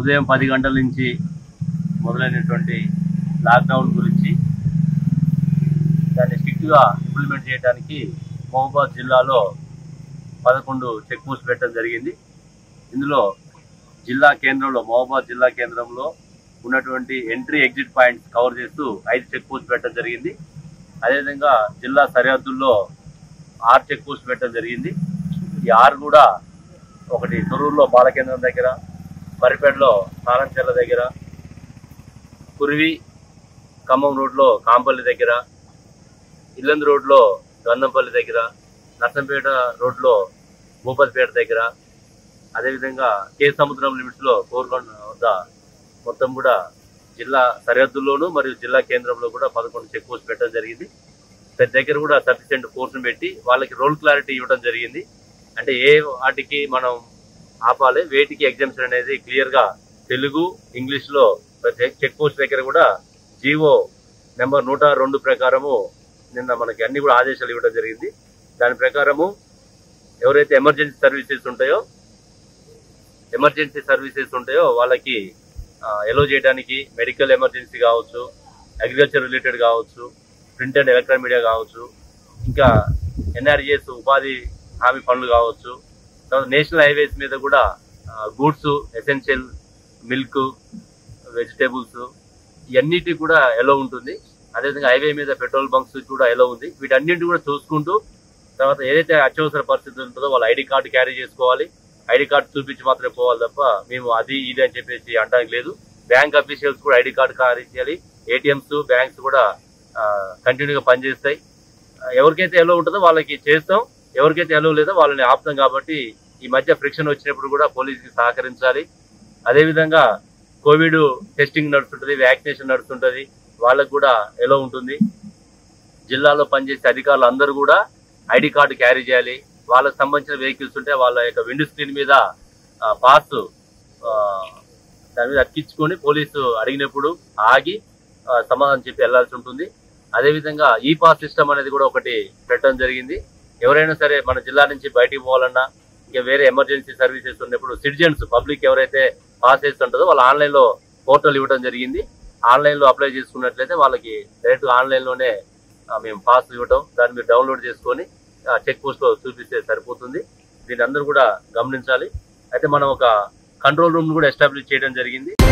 ఉదయం పది గంటల నుంచి మొదలైనటువంటి లాక్డౌన్ గురించి దాన్ని స్ట్రిక్ట్గా ఇంప్లిమెంట్ చేయడానికి మహబూబాద్ జిల్లాలో పదకొండు చెక్ పోస్ట్ పెట్టడం జరిగింది ఇందులో జిల్లా కేంద్రంలో మహబూబాద్ జిల్లా కేంద్రంలో ఉన్నటువంటి ఎంట్రీ ఎగ్జిట్ పాయింట్స్ కవర్ చేస్తూ ఐదు చెక్ పోస్ట్ పెట్టడం జరిగింది అదేవిధంగా జిల్లా సరిహద్దుల్లో ఆరు చెక్ పోస్ట్ పెట్టడం జరిగింది ఈ ఆరు కూడా ఒకటి తొరూరులో బాలకేంద్రం దగ్గర మరిపేటలో సారంచెర్ల దగ్గర కురివి ఖమ్మం రోడ్లో కాంపల్లి దగ్గర ఇల్లందు రోడ్లో గంధంపల్లి దగ్గర నర్సంపేట రోడ్లో భూపతిపేట దగ్గర అదేవిధంగా కే సముద్రం లిమిట్స్లో కోరుకొండ వద్ద మొత్తం కూడా జిల్లా సరిహద్దుల్లోనూ మరియు జిల్లా కేంద్రంలో కూడా పదకొండు చెక్ పోస్ట్ పెట్టడం జరిగింది ప్రతి దగ్గర కూడా సఫిషియెంట్ ఫోర్స్ని పెట్టి వాళ్ళకి రోల్ క్లారిటీ ఇవ్వడం జరిగింది అంటే ఏ వాటికి మనం ఆపాలి వేటికి ఎగ్జామ్షన్ అనేది క్లియర్ గా తెలుగు ఇంగ్లీష్ లో ప్రతి చెక్ పోస్ట్ దగ్గర కూడా జీవో నెంబర్ నూట రెండు ప్రకారము నిన్న మనకి అన్ని కూడా ఆదేశాలు ఇవ్వడం జరిగింది దాని ప్రకారము ఎవరైతే ఎమర్జెన్సీ సర్వీసెస్ ఉంటాయో ఎమర్జెన్సీ సర్వీసెస్ ఉంటాయో వాళ్ళకి ఎలో చేయడానికి మెడికల్ ఎమర్జెన్సీ కావచ్చు అగ్రికల్చర్ రిలేటెడ్ కావచ్చు ప్రింట్ అండ్ ఎలక్ట్రానిక్ మీడియా కావచ్చు ఇంకా ఎన్ఆర్జిఎస్ ఉపాధి హామీ పనులు కావచ్చు తర్వాత నేషనల్ హైవేస్ మీద కూడా గూడ్స్ ఎసెన్షియల్ మిల్క్ వెజిటేబుల్స్ ఇవన్నిటి కూడా ఎలో ఉంటుంది అదేవిధంగా హైవే మీద పెట్రోల్ బంక్స్ కూడా ఎలో ఉంది వీటన్నింటి కూడా చూసుకుంటూ తర్వాత ఏదైతే అత్యవసర పరిస్థితి ఉంటుందో వాళ్ళ ఐడి కార్డు క్యారీ చేసుకోవాలి ఐడి కార్డు చూపించి మాత్రమే పోవాలి తప్ప మేము అది ఇది అని చెప్పేసి అనడానికి లేదు బ్యాంక్ అఫీషియల్స్ కూడా ఐడి కార్డు క్యారీ చేయాలి ఏటీఎంస్ బ్యాంక్స్ కూడా కంటిన్యూగా పనిచేస్తాయి ఆ, ఎవరికైతే ఎలో ఉంటుందో వాళ్ళకి చేస్తాం ఎవరికైతే ఎలో లేదో వాళ్ళని ఆపుతాం కాబట్టి ఈ మధ్య ఫ్రిక్షన్ వచ్చినప్పుడు కూడా పోలీసుకి సహకరించాలి అదేవిధంగా కోవిడ్ టెస్టింగ్ నడుస్తుంటది వ్యాక్సినేషన్ నడుస్తుంటది వాళ్ళకు కూడా ఎలో ఉంటుంది జిల్లాలో పనిచేసే అధికారులు అందరూ కూడా ఐడి కార్డు క్యారీ చేయాలి వాళ్ళకి సంబంధించిన వెహికల్స్ ఉంటే వాళ్ళ యొక్క విండో స్క్రీన్ మీద పాస్ దాని మీద అతికించుకొని పోలీసు అడిగినప్పుడు ఆగి ఆ, సమాధానం చెప్పి వెళ్లాల్సి ఉంటుంది అదేవిధంగా ఈ పాస్ సిస్టమ్ అనేది కూడా ఒకటి పెట్టడం జరిగింది ఎవరైనా సరే మన జిల్లా నుంచి బయటికి పోవాలన్నా ఇంకా వేరే ఎమర్జెన్సీ సర్వీసెస్ ఉన్నప్పుడు సిటిజన్స్ పబ్లిక్ ఎవరైతే పాస్ చేస్తుంటుందో వాళ్ళు ఆన్లైన్ లో పోర్టల్ ఇవ్వడం జరిగింది ఆన్లైన్ లో అప్లై చేసుకున్నట్లయితే వాళ్ళకి డైరెక్ట్ ఆన్లైన్ లోనే ఆ, మేము పాస్ ఇవ్వటం దాన్ని మీరు డౌన్లోడ్ చేసుకొని చెక్ పోస్ట్ లో చూపిస్తే సరిపోతుంది దీన్ని అందరూ కూడా గమనించాలి అయితే మనం ఒక కంట్రోల్ రూమ్ కూడా ఎస్టాబ్లిష్ చేయడం జరిగింది